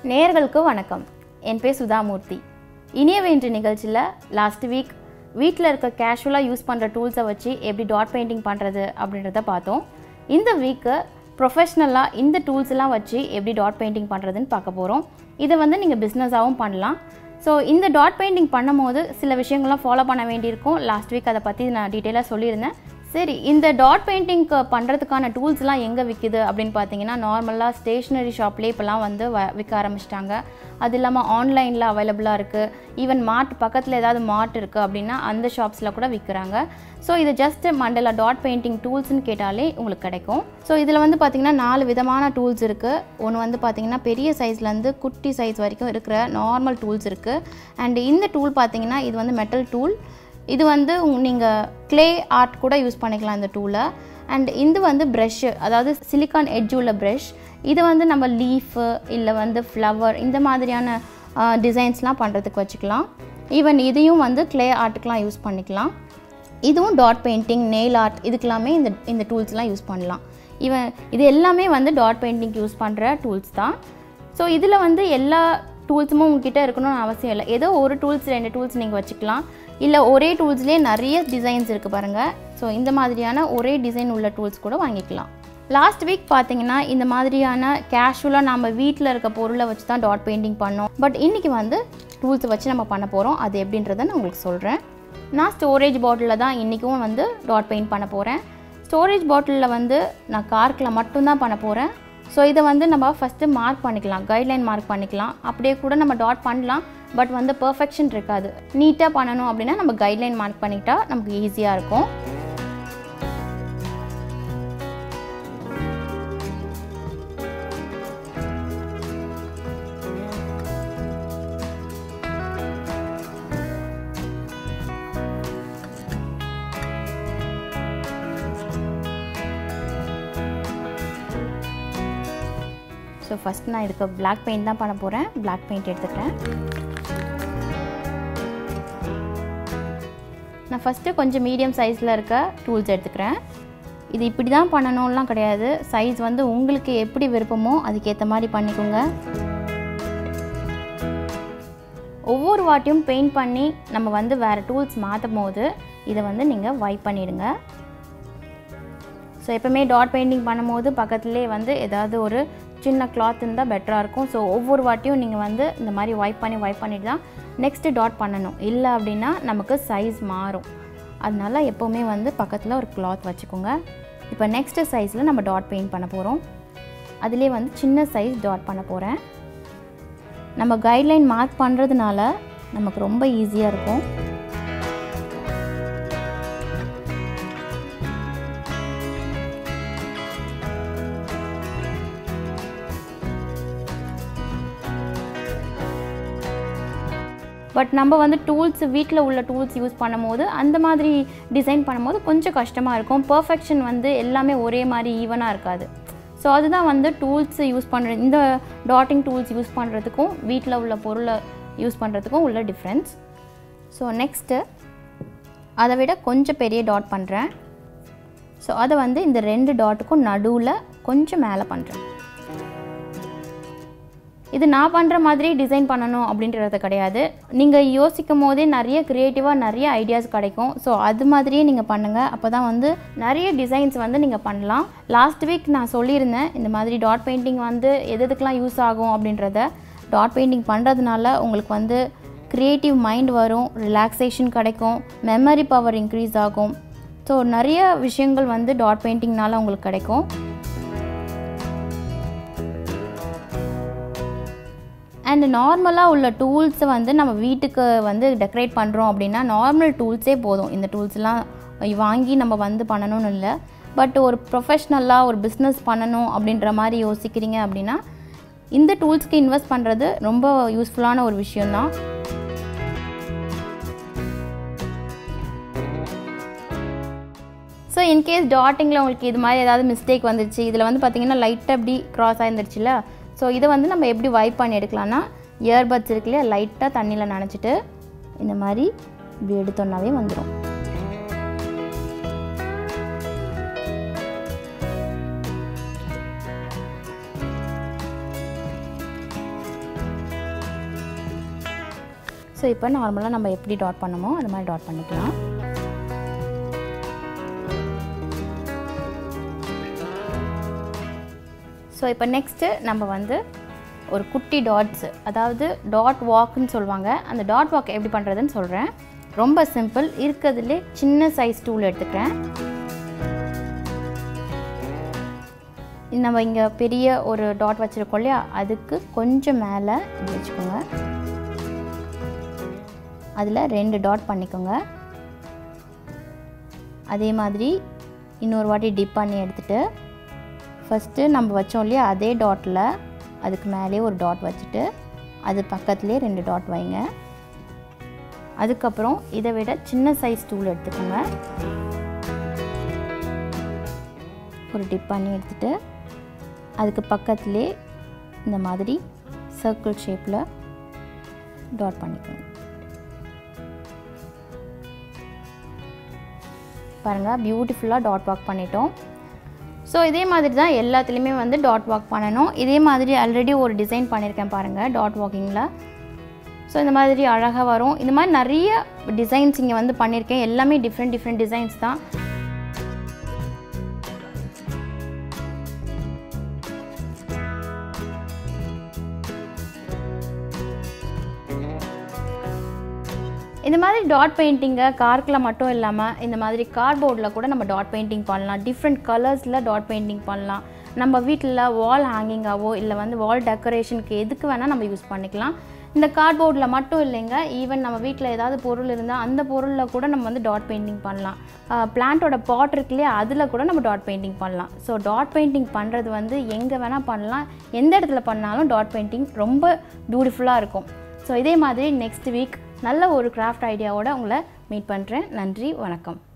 நேயர்களுக்கு வணக்கம் என் பேர் சுதாமூர்த்தி இனிய வேண்டு நிகழ்ச்சியில் லாஸ்ட் வீக் வீட்டில் இருக்க கேஷுவலாக யூஸ் பண்ணுற டூல்ஸை வச்சு எப்படி டாட் பெயிண்டிங் பண்ணுறது அப்படின்றத பார்த்தோம் இந்த வீக்கு ப்ரொஃபஷ்னலாக இந்த டூல்ஸ் எல்லாம் வச்சு எப்படி டாட் பெயிண்டிங் பண்ணுறதுன்னு பார்க்க போகிறோம் இதை வந்து நீங்கள் பிஸ்னஸாகவும் பண்ணலாம் ஸோ இந்த டாட் பெயிண்டிங் பண்ணும்போது சில விஷயங்கள்லாம் ஃபாலோ பண்ண வேண்டியிருக்கும் லாஸ்ட் வீக் அதை பற்றி நான் டீட்டெயிலாக சொல்லியிருந்தேன் சரி இந்த டாட் பெயிண்டிங்க்கு பண்ணுறதுக்கான டூல்ஸ்லாம் எங்கே விற்கிது அப்படின்னு பார்த்தீங்கன்னா நார்மலாக ஸ்டேஷ்னரி ஷாப்லேயே இப்போலாம் வந்து வ விற்க ஆரம்பிச்சிட்டாங்க அது இல்லாமல் ஆன்லைனில் அவைலபிளாக இருக்குது ஈவன் மார்ட் பக்கத்தில் ஏதாவது மார்ட் இருக்குது அப்படின்னா அந்த ஷாப்ஸில் கூட விற்கிறாங்க ஸோ இது ஜஸ்ட் மண்டலா டாட் பெயிண்டிங் டூல்ஸ்னு கேட்டாலே உங்களுக்கு கிடைக்கும் ஸோ இதில் வந்து பார்த்திங்கன்னா நாலு விதமான டூல்ஸ் இருக்குது ஒன்று வந்து பார்த்திங்கன்னா பெரிய சைஸ்லேருந்து குட்டி சைஸ் வரைக்கும் இருக்கிற நார்மல் டூல்ஸ் இருக்குது அண்ட் இந்த டூல் பார்த்திங்கன்னா இது வந்து மெட்டல் டூல் இது வந்து நீங்கள் க்ளே ஆர்ட் கூட யூஸ் பண்ணிக்கலாம் இந்த டூலை அண்ட் இது வந்து ப்ரஷ்ஷு அதாவது சிலிக்கான் எட்ஜ் உள்ள ப்ரஷ் இது வந்து நம்ம லீஃபு இல்லை வந்து ஃப்ளவர் இந்த மாதிரியான டிசைன்ஸ்லாம் பண்ணுறதுக்கு வச்சுக்கலாம் ஈவன் இதையும் வந்து க்ளே ஆர்ட்டுக்கெலாம் யூஸ் பண்ணிக்கலாம் இதுவும் டாட் பெயிண்டிங் நெயில் ஆர்ட் இதுக்கெல்லாமே இந்த இந்த டூல்ஸ்லாம் யூஸ் பண்ணலாம் இவன் இது எல்லாமே வந்து டாட் பெயிண்டிங் யூஸ் பண்ணுற டூல்ஸ் தான் ஸோ இதில் வந்து எல்லா டூல்ஸும் உங்ககிட்ட இருக்கணும்னு அவசியம் இல்லை ஏதோ ஒரு டூல்ஸ் ரெண்டு டூல்ஸ் நீங்கள் வச்சுக்கலாம் இல்லை ஒரே டூல்ஸ்லேயே நிறைய டிசைன்ஸ் இருக்குது பாருங்கள் ஸோ இந்த மாதிரியான ஒரே டிசைன் உள்ள டூல்ஸ் கூட வாங்கிக்கலாம் லாஸ்ட் வீக் பார்த்தீங்கன்னா இந்த மாதிரியான கேஷுவலாக நம்ம வீட்டில் இருக்க பொருளை வச்சு தான் டாட் பெயிண்டிங் பண்ணோம் பட் இன்றைக்கி வந்து டூல்ஸை வச்சு நம்ம பண்ண போகிறோம் அது எப்படின்றத நான் உங்களுக்கு சொல்கிறேன் நான் ஸ்டோரேஜ் பாட்டிலில் தான் இன்றைக்கும் வந்து டாட் பெயிண்ட் பண்ண போகிறேன் ஸ்டோரேஜ் பாட்டிலில் வந்து நான் கார்க்கில் மட்டும்தான் பண்ண போகிறேன் ஸோ இதை வந்து நம்ம ஃபஸ்ட்டு மார்க் பண்ணிக்கலாம் கைட்லைன் மார்க் பண்ணிக்கலாம் அப்படியே கூட நம்ம டாட் பண்ணலாம் பட் வந்து பர்ஃபெக்ஷன் இருக்காது நீட்டாக பண்ணணும் அப்படின்னா நம்ம கைட்லைன் மார்க் பண்ணிக்கிட்டா நமக்கு ஈஸியாக இருக்கும் ஸோ ஃபஸ்ட் நான் இதுக்கு பிளாக் பெயிண்ட் தான் பண்ண போகிறேன் பிளாக் பெயிண்ட் எடுத்துக்கிறேன் நான் ஃபஸ்ட்டு கொஞ்சம் மீடியம் சைஸில் இருக்க டூல்ஸ் எடுத்துக்கிறேன் இது இப்படி தான் பண்ணணும்லாம் கிடையாது சைஸ் வந்து உங்களுக்கு எப்படி விருப்பமோ அதுக்கேற்ற மாதிரி பண்ணிக்கோங்க ஒவ்வொரு வாட்டியும் பெயிண்ட் பண்ணி நம்ம வந்து வேறு டூல்ஸ் மாற்றும் போது இதை வந்து நீங்கள் வைப் பண்ணிவிடுங்க ஸோ எப்போவுமே டாட் பெயிண்டிங் பண்ணும்போது பக்கத்துலேயே வந்து ஏதாவது ஒரு சின்ன கிளாத் இருந்தால் பெட்டராக இருக்கும் ஸோ ஒவ்வொரு வாட்டியும் நீங்கள் வந்து இந்த மாதிரி வைப் பண்ணி வைப் பண்ணிட்டு தான் நெக்ஸ்ட்டு டாட் பண்ணணும் இல்லை அப்படின்னா நமக்கு சைஸ் மாறும் அதனால எப்போவுமே வந்து பக்கத்தில் ஒரு கிளாத் வச்சுக்கோங்க இப்போ நெக்ஸ்ட்டு சைஸில் நம்ம டாட் பெயிண்ட் பண்ண போகிறோம் அதிலே வந்து சின்ன சைஸ் டாட் பண்ண போகிறேன் நம்ம கைட்லைன் மார்க் பண்ணுறதுனால நமக்கு ரொம்ப ஈஸியாக இருக்கும் பட் நம்ம வந்து டூல்ஸ் வீட்டில் உள்ள டூல்ஸ் யூஸ் பண்ணும்போது அந்த மாதிரி டிசைன் பண்ணும்போது கொஞ்சம் கஷ்டமாக இருக்கும் பர்ஃபெக்ஷன் வந்து எல்லாமே ஒரே மாதிரி ஈவனாக இருக்காது ஸோ அதுதான் வந்து டூல்ஸ் யூஸ் பண்ணுற இந்த டாட்டிங் டூல்ஸ் யூஸ் பண்ணுறதுக்கும் வீட்டில் உள்ள பொருளை யூஸ் பண்ணுறதுக்கும் உள்ள டிஃப்ரென்ஸ் ஸோ நெக்ஸ்ட்டு அதை விட கொஞ்சம் பெரிய டாட் பண்ணுறேன் ஸோ அதை வந்து இந்த ரெண்டு டாட்டுக்கும் நடுவில் கொஞ்சம் மேலே பண்ணுறேன் இது நான் பண்ணுற மாதிரி டிசைன் பண்ணணும் அப்படின்றது கிடையாது நீங்கள் யோசிக்கும் போதே நிறைய க்ரியேட்டிவாக நிறைய ஐடியாஸ் கிடைக்கும் ஸோ அது மாதிரியே நீங்கள் பண்ணுங்கள் அப்போ தான் வந்து நிறைய டிசைன்ஸ் வந்து நீங்கள் பண்ணலாம் லாஸ்ட் வீக் நான் சொல்லியிருந்தேன் இந்த மாதிரி டாட் பெயிண்டிங் வந்து எது எதுக்கெலாம் யூஸ் ஆகும் அப்படின்றத டாட் பெயிண்டிங் பண்ணுறதுனால உங்களுக்கு வந்து க்ரியேட்டிவ் மைண்ட் வரும் ரிலாக்ஸேஷன் கிடைக்கும் மெமரி பவர் இன்க்ரீஸ் ஆகும் ஸோ நிறைய விஷயங்கள் வந்து டாட் பெயிண்டிங்னால உங்களுக்கு கிடைக்கும் அண்ட் நார்மலாக உள்ள டூல்ஸை வந்து நம்ம வீட்டுக்கு வந்து டெக்கரேட் பண்ணுறோம் அப்படின்னா நார்மல் டூல்ஸே போதும் இந்த டூல்ஸ்லாம் வாங்கி நம்ம வந்து பண்ணணும்னு இல்லை பட் ஒரு ப்ரொஃபஷ்னலாக ஒரு பிஸ்னஸ் பண்ணணும் அப்படின்ற மாதிரி யோசிக்கிறீங்க அப்படின்னா இந்த டூல்ஸ்க்கு இன்வெஸ்ட் பண்ணுறது ரொம்ப யூஸ்ஃபுல்லான ஒரு விஷயந்தான் ஸோ இன்கேஸ் டாட்டிங்கில் உங்களுக்கு இது மாதிரி ஏதாவது மிஸ்டேக் வந்துருச்சு இதில் வந்து பார்த்தீங்கன்னா லைட்டாக அப்படி க்ராஸ் ஆயிருந்துருச்சுல ஸோ இதை வந்து நம்ம எப்படி வைப் பண்ணி எடுக்கலாம்னா இயர்பட்ஸ் இருக்கு இல்லையா லைட்டாக தண்ணியில் நனைச்சிட்டு இந்த மாதிரி இப்படி எடுத்தோன்னாவே வந்துடும் ஸோ இப்போ நார்மலாக நம்ம எப்படி டாட் பண்ணமோ அது மாதிரி டாட் பண்ணிக்கலாம் ஸோ இப்போ நெக்ஸ்ட்டு நம்ம வந்து ஒரு குட்டி டாட்ஸ் அதாவது டாட் வாக்குன்னு சொல்லுவாங்க அந்த டாட் வாக் எப்படி பண்ணுறதுன்னு சொல்கிறேன் ரொம்ப சிம்பிள் இருக்கிறதுலே சின்ன சைஸ் டூல் எடுத்துக்கிறேன் நம்ம இங்கே பெரிய ஒரு டாட் வச்சுருக்கோம் இல்லையா அதுக்கு கொஞ்சம் மேலே இப்படி வச்சுக்கோங்க அதில் ரெண்டு டாட் பண்ணிக்கோங்க அதே மாதிரி இன்னொரு வாட்டி டிப் பண்ணி எடுத்துகிட்டு ஃபஸ்ட்டு நம்ம வச்சோம் இல்லையா அதே டாட்டில் அதுக்கு மேலே ஒரு டாட் வச்சுட்டு அது பக்கத்துலேயே ரெண்டு டாட் வைங்க அதுக்கப்புறம் இதை விட சின்ன சைஸ் டூல் எடுத்துக்கோங்க ஒரு டிப் பண்ணி எடுத்துகிட்டு அதுக்கு பக்கத்துலே இந்த மாதிரி சர்க்கிள் ஷேப்பில் டாட் பண்ணிக்கோங்க பாருங்கள் பியூட்டிஃபுல்லாக டாட் வாக் பண்ணிட்டோம் ஸோ இதே மாதிரி தான் எல்லாத்துலேயுமே வந்து டாட் வாக் பண்ணணும் இதே மாதிரி ஆல்ரெடி ஒரு டிசைன் பண்ணியிருக்கேன் பாருங்கள் டாட் வாக்கிங்கில் ஸோ இந்த மாதிரி அழகாக வரும் இந்த மாதிரி நிறைய டிசைன்ஸ் இங்கே வந்து பண்ணியிருக்கேன் எல்லாமே டிஃப்ரெண்ட் டிஃப்ரெண்ட் டிசைன்ஸ் தான் இந்த மாதிரி டாட் பெயிண்டிங்கை கார்க்கில் மட்டும் இல்லாமல் இந்த மாதிரி கார்ட்போர்டில் கூட நம்ம டாட் பெயிண்டிங் பண்ணலாம் டிஃப்ரெண்ட் கலர்ஸில் டாட் பெயிண்டிங் பண்ணலாம் நம்ம வீட்டில் வால் ஹேங்கிங்காவோ இல்லை வந்து வால் டெக்கரேஷனுக்கு எதுக்கு வேணால் நம்ம யூஸ் பண்ணிக்கலாம் இந்த கார்ட்போர்டில் மட்டும் இல்லைங்க ஈவன் நம்ம வீட்டில் ஏதாவது பொருள் இருந்தால் அந்த பொருளில் கூட நம்ம வந்து டாட் பெயிண்டிங் பண்ணலாம் பிளான்ட்டோட பாட் இருக்கு இல்லையா அதில் கூட நம்ம டாட் பெயிண்டிங் பண்ணலாம் ஸோ டாட் பெயிண்டிங் பண்ணுறது வந்து எங்கே வேணால் பண்ணலாம் எந்த இடத்துல பண்ணாலும் டாட் பெயிண்டிங் ரொம்ப பியூட்டிஃபுல்லாக இருக்கும் ஸோ இதே மாதிரி நெக்ஸ்ட் வீக் நல்ல ஒரு கிராஃப்ட் ஐடியாவோட உங்களை மீட் பண்ணுறேன் நன்றி வணக்கம்